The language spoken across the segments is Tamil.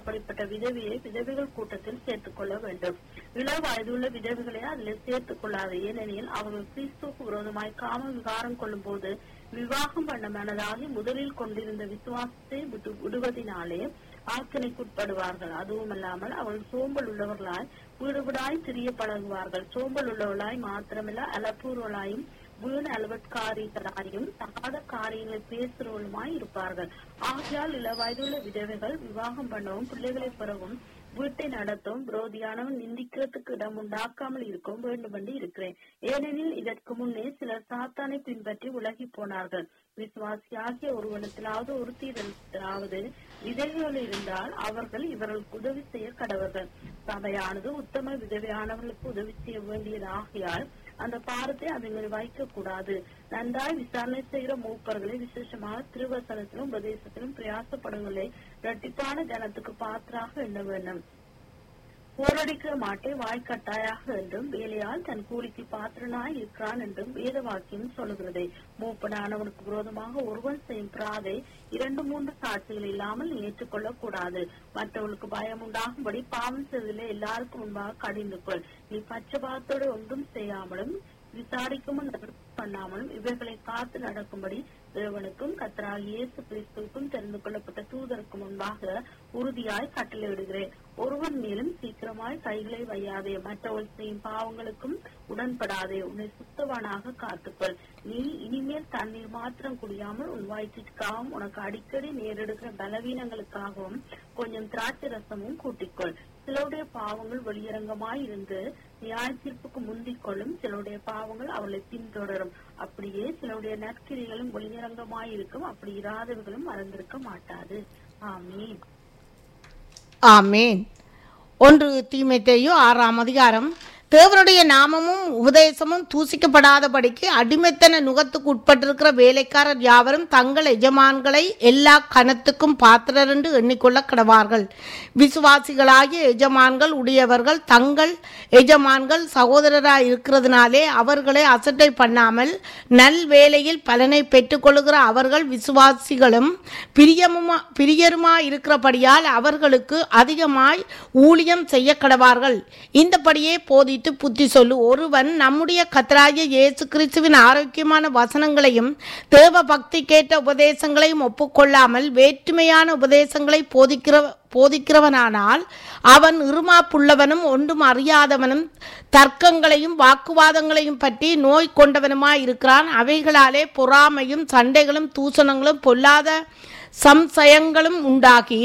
அப்படிப்பட்ட விதவையை விதவைகள் கூட்டத்தில் சேர்த்துக் கொள்ள வேண்டும் இள வயதுள்ள விதவைகளை அதில் சேர்த்துக் கொள்ளாது ஏனெனில் அவர்கள் கிறிஸ்துவுக்கு விரோதமாய் காம விகாரம் கொள்ளும் போது விவாகம் பண்ண மனதாகி முதலில் கொண்டிருந்த விசுவாசத்தை விட்டு விடுவதினாலே ஆக்கினைக்குட்படுவார்கள் அதுவுமல்லாமல் அவர்கள் சோம்பல் உள்ளவர்களாய் வீடு வீடாய் திரிய பழகுவார்கள் சோம்பல் உள்ளவர்களாய் மாத்திரமல்ல அலப்பூர்வலாயும் வீண் அலுவற்காரிகளாயும் தகாத காரியங்களை பேசுறவளுமாய் இருப்பார்கள் ஆகையால் இள வயதுள்ள விதவைகள் விவாகம் பண்ணவும் பிள்ளைகளை பிறகும் வீட்டை நடத்தும் விரோதியானவன் நிந்திக்கிறதுக்கு இடம் உண்டாக்காமல் இருக்கவும் வேண்டும் என்று இருக்கிறேன் ஏனெனில் இதற்கு முன்னே சிலர் சாத்தானை பின்பற்றி உலகி போனார்கள் விசுவாசியாகிய ஒருவனத்திலாவது ஒருத்தியிடத்திலாவது விதவைகள் இருந்தால் அவர்கள் இவர்களுக்கு உதவி செய்ய கடவர்கள் சபையானது உத்தம விதவையானவர்களுக்கு உதவி செய்ய வேண்டியது ஆகையால் அந்த பாரத்தை அதுங்களை வைக்க கூடாது நன்றாய் விசாரணை செய்கிற மூப்பர்களை விசேஷமாக திருவசனத்திலும் உபதேசத்திலும் பிரயாசப்படுங்களை இரட்டிப்பான ஜனத்துக்கு பாத்திராக எண்ண வேண்டும் போரடிக்கிற மாட்டை வாய்க்கட்டாயாக என்றும் வேலையால் தன் கூலிக்கு பாத்திரனாய் இருக்கிறான் என்றும் வேத வாக்கியம் சொல்லுகிறதே மூப்பனானவனுக்கு விரோதமாக ஒருவன் செய்யும் பிராதை இரண்டு மூன்று சாட்சிகள் இல்லாமல் நீ ஏற்றுக்கொள்ளக் கூடாது மற்றவர்களுக்கு பயம் உண்டாகும்படி பாவம் செய்வதில் எல்லாருக்கும் முன்பாக கடிந்து கொள் நீ பட்சபாத்தோடு ஒன்றும் செய்யாமலும் விசாரிக்கவும் பண்ணாமலும் இவைகளை காத்து நடக்கும்படி தேவனுக்கும் கத்தராக இயேசு கிறிஸ்துவுக்கும் தெரிந்து கொள்ளப்பட்ட தூதருக்கு முன்பாக உறுதியாய் கட்டளையிடுகிறேன் ஒருவன் மேலும் சீக்கிரமாய் கைகளை வையாதே மற்றவள் செய்யும் பாவங்களுக்கும் உடன்படாதே உன்னை சுத்தவானாக காத்துக்கொள் நீ இனிமேல் தண்ணீர் மாத்திரம் குடியாமல் உன் வயிற்றிற்காகவும் உனக்கு அடிக்கடி நேரிடுகிற பலவீனங்களுக்காகவும் கொஞ்சம் திராட்சை ரசமும் கூட்டிக்கொள் சிலருடைய பாவங்கள் வெளியரங்கமாய் இருந்து நியாய தீர்ப்புக்கு முந்திக் கொள்ளும் சிலருடைய பாவங்கள் அவளை பின்தொடரும் அப்படியே சிலருடைய நற்கிரிகளும் வெளியரங்கமாய் இருக்கும் அப்படி இராதவர்களும் மறந்திருக்க மாட்டாது ஆமீன் ஆமேன் ஒன்று தீமைத்தேயோ ஆறாம் அதிகாரம் தேவனுடைய நாமமும் உபதேசமும் தூசிக்கப்படாதபடிக்கு அடிமைத்தன நுகத்துக்கு உட்பட்டிருக்கிற வேலைக்காரர் யாவரும் தங்கள் எஜமான்களை எல்லா கனத்துக்கும் பாத்திரர் என்று எண்ணிக்கொள்ள கடவார்கள் விசுவாசிகளாகிய எஜமான்கள் உடையவர்கள் தங்கள் எஜமான்கள் சகோதரராய் இருக்கிறதுனாலே அவர்களை அசட்டை பண்ணாமல் நல் வேலையில் பலனை பெற்றுக்கொள்ளுகிற அவர்கள் விசுவாசிகளும் பிரியமுமா பிரியருமா இருக்கிறபடியால் அவர்களுக்கு அதிகமாய் ஊழியம் செய்ய கடவார்கள் இந்தபடியே போதித்து புத்தி சொல்லு ஒருவன் நம்முடைய கத்தராகிய இயேசு கிறிஸ்துவின் ஆரோக்கியமான வசனங்களையும் தேவ பக்தி கேட்ட உபதேசங்களையும் ஒப்புக்கொள்ளாமல் வேற்றுமையான உபதேசங்களை போதிக்கிற போதிக்கிறவனானால் அவன் இருமாப்புள்ளவனும் ஒன்றும் அறியாதவனும் தர்க்கங்களையும் வாக்குவாதங்களையும் பற்றி நோய் கொண்டவனுமாய் இருக்கிறான் அவைகளாலே பொறாமையும் சண்டைகளும் தூசணங்களும் பொல்லாத சம்சயங்களும் உண்டாகி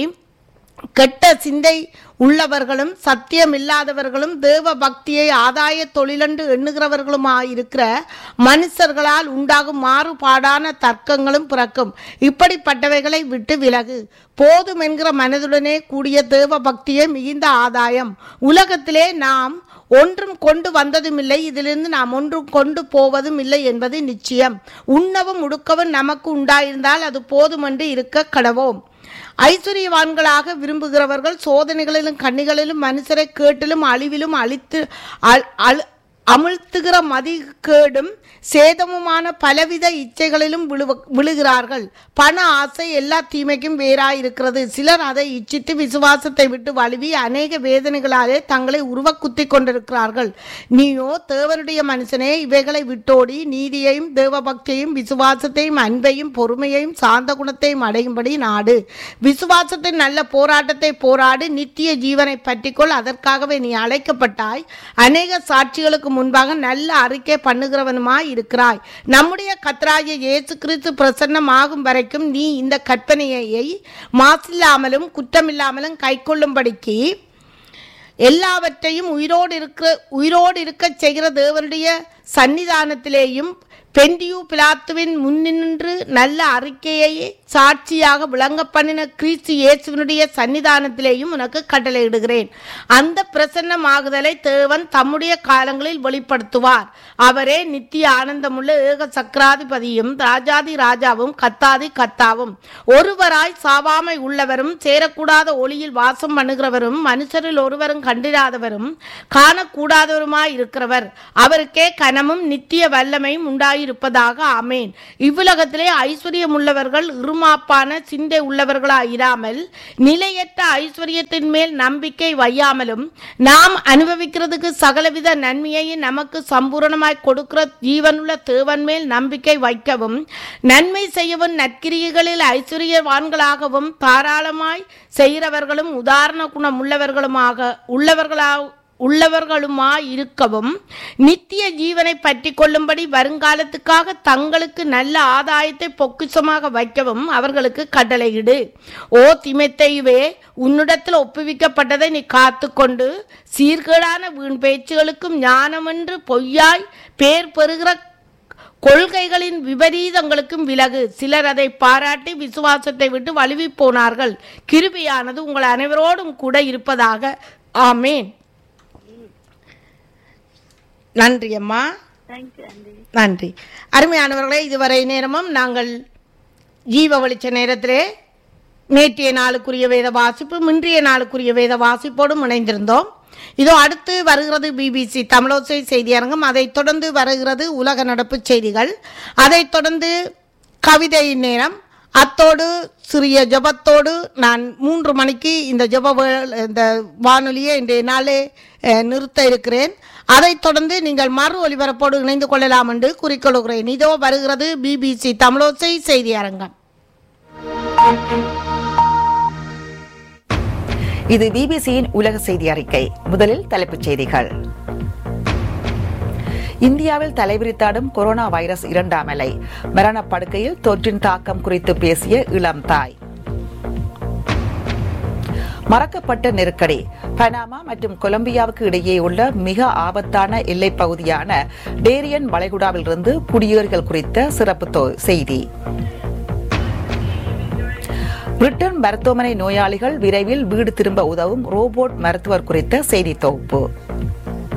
கெட்ட சிந்தை உள்ளவர்களும் சத்தியமில்லாதவர்களும் தேவ பக்தியை ஆதாய தொழிலென்று எண்ணுகிறவர்களுமாயிருக்கிற மனுஷர்களால் உண்டாகும் மாறுபாடான தர்க்கங்களும் பிறக்கும் இப்படிப்பட்டவைகளை விட்டு விலகு போதும் என்கிற மனதுடனே கூடிய தேவ பக்தியே மிகுந்த ஆதாயம் உலகத்திலே நாம் ஒன்றும் கொண்டு வந்ததும் இல்லை இதிலிருந்து நாம் ஒன்றும் கொண்டு போவதும் இல்லை என்பது நிச்சயம் உண்ணவும் உடுக்கவும் நமக்கு உண்டாயிருந்தால் அது போதுமென்று இருக்க கடவோம் ஐஸ்வர்யவான்களாக விரும்புகிறவர்கள் சோதனைகளிலும் கண்ணிகளிலும் மனுஷரை கேட்டிலும் அழிவிலும் அழித்து அழ்- அழு- அமிழ்த்துகிற மதிகேடும் சேதமுமான பலவித இச்சைகளிலும் விழுவ விழுகிறார்கள் பண ஆசை எல்லா தீமைக்கும் வேறாயிருக்கிறது சிலர் அதை இச்சித்து விசுவாசத்தை விட்டு வழுவி அநேக வேதனைகளாலே தங்களை உருவ குத்தி கொண்டிருக்கிறார்கள் நீயோ தேவனுடைய மனுஷனே இவைகளை விட்டோடி நீதியையும் தேவபக்தியையும் விசுவாசத்தையும் அன்பையும் பொறுமையையும் சாந்த குணத்தையும் அடையும்படி நாடு விசுவாசத்தின் நல்ல போராட்டத்தை போராடு நித்திய ஜீவனை பற்றிக்கொள் அதற்காகவே நீ அழைக்கப்பட்டாய் அநேக சாட்சிகளுக்கு முன்பாக நல்ல அறிக்கை பண்ணுகிறவனுமாய் இருக்கிறாய் நம்முடைய கத்ராய இயேசு கிறிஸ்து பிரசன்னமாகும் வரைக்கும் நீ இந்த கற்பனையை மாசில்லாமலும் குற்றமில்லாமலும் கைக்கொள்ளும்படிக்கு எல்லாவற்றையும் உயிரோடு இருக்க உயிரோடு இருக்கச் செய்கிற தேவனுடைய சன்னிதானத்திலேயும் பெண்டியூ பிலாத்துவின் முன்னின்று நல்ல அறிக்கையை சாட்சியாக விளங்க பண்ணின கிறிஸ்து இயேசுவினுடைய சன்னிதானத்திலேயும் உனக்கு கட்டளையிடுகிறேன் அந்த பிரசன்னமாகுதலை தேவன் தம்முடைய காலங்களில் வெளிப்படுத்துவார் அவரே நித்திய ஆனந்தமுள்ள ஏக சக்கராதிபதியும் ராஜாதி ராஜாவும் கத்தாதி கத்தாவும் ஒருவராய் சாவாமை உள்ளவரும் சேரக்கூடாத ஒளியில் வாசம் பண்ணுகிறவரும் மனுஷரில் ஒருவரும் கண்டிராதவரும் காணக்கூடாதவருமாய் இருக்கிறவர் அவருக்கே கனமும் நித்திய வல்லமையும் உண்டாயிருப்பதாக ஆமேன் இவ்வுலகத்திலே ஐஸ்வர்யம் உள்ளவர்கள் இருமா இறுமாப்பான சிந்தை உள்ளவர்களாயிராமல் நிலையற்ற ஐஸ்வர்யத்தின் மேல் நம்பிக்கை வையாமலும் நாம் அனுபவிக்கிறதுக்கு சகலவித நன்மையையும் நமக்கு சம்பூரணமாய் கொடுக்கிற ஜீவனுள்ள தேவன் மேல் நம்பிக்கை வைக்கவும் நன்மை செய்யவும் நற்கிரியைகளில் ஐஸ்வர்யவான்களாகவும் தாராளமாய் செய்கிறவர்களும் உதாரண குணம் உள்ளவர்களுமாக உள்ளவர்களா உள்ளவர்களுமாய் இருக்கவும் நித்திய ஜீவனை பற்றி கொள்ளும்படி வருங்காலத்துக்காக தங்களுக்கு நல்ல ஆதாயத்தை பொக்கிஷமாக வைக்கவும் அவர்களுக்கு கட்டளையிடு ஓ திமெத்தையுவே உன்னிடத்தில் ஒப்புவிக்கப்பட்டதை நீ காத்துக்கொண்டு சீர்கேடான வீண் பேச்சுகளுக்கும் ஞானமென்று பொய்யாய் பேர் பெறுகிற கொள்கைகளின் விபரீதங்களுக்கும் விலகு சிலர் அதை பாராட்டி விசுவாசத்தை விட்டு வழுவி போனார்கள் கிருபியானது உங்கள் அனைவரோடும் கூட இருப்பதாக ஆமேன் நன்றி அம்மா தேங்க்யூ ஆண்டி நன்றி அருமையானவர்களே இதுவரை நேரமும் நாங்கள் ஜீவ வெளிச்ச நேரத்திலே நேற்றைய நாளுக்குரிய வேத வாசிப்பு இன்றைய நாளுக்குரிய வேத வாசிப்போடும் இணைந்திருந்தோம் இதோ அடுத்து வருகிறது பிபிசி தமிழோசை செய்தி அரங்கம் அதைத் தொடர்ந்து வருகிறது உலக நடப்பு செய்திகள் அதைத் தொடர்ந்து கவிதை நேரம் அத்தோடு சிறிய ஜெபத்தோடு நான் மூன்று மணிக்கு இந்த ஜெப வே- இந்த வானொலியை இன்றைய நாளே அஹ், நிறுத்த இருக்கிறேன் அதைத் தொடர்ந்து நீங்கள் மறு ஒலிபரப்போடு இணைந்து கொள்ளலாம் என்று குறிக்கொள்கிறேன் இதோ வருகிறது பிபிசி தமிழோசை செய்தி அரங்கம் இது பிபிசியின் உலக செய்தி அறிக்கை முதலில் தலைப்புச் செய்திகள் இந்தியாவில் தலைவிரித்தாடும் கொரோனா வைரஸ் இரண்டாம் அலை மரணப்படுக்கையில் தொற்றின் தாக்கம் குறித்து பேசிய இளம் தாய் மறக்கப்பட்ட நெருக்கடி பனாமா மற்றும் கொலம்பியாவுக்கு இடையே உள்ள மிக ஆபத்தான எல்லைப் பகுதியான டேரியன் வளைகுடாவிலிருந்து குடியேறிகள் குறித்த சிறப்பு தொ- செய்தி பிரிட்டன் மருத்துவமனை நோயாளிகள் விரைவில் வீடு திரும்ப உதவும் ரோபோட் மருத்துவர் குறித்த செய்தி தொகுப்பு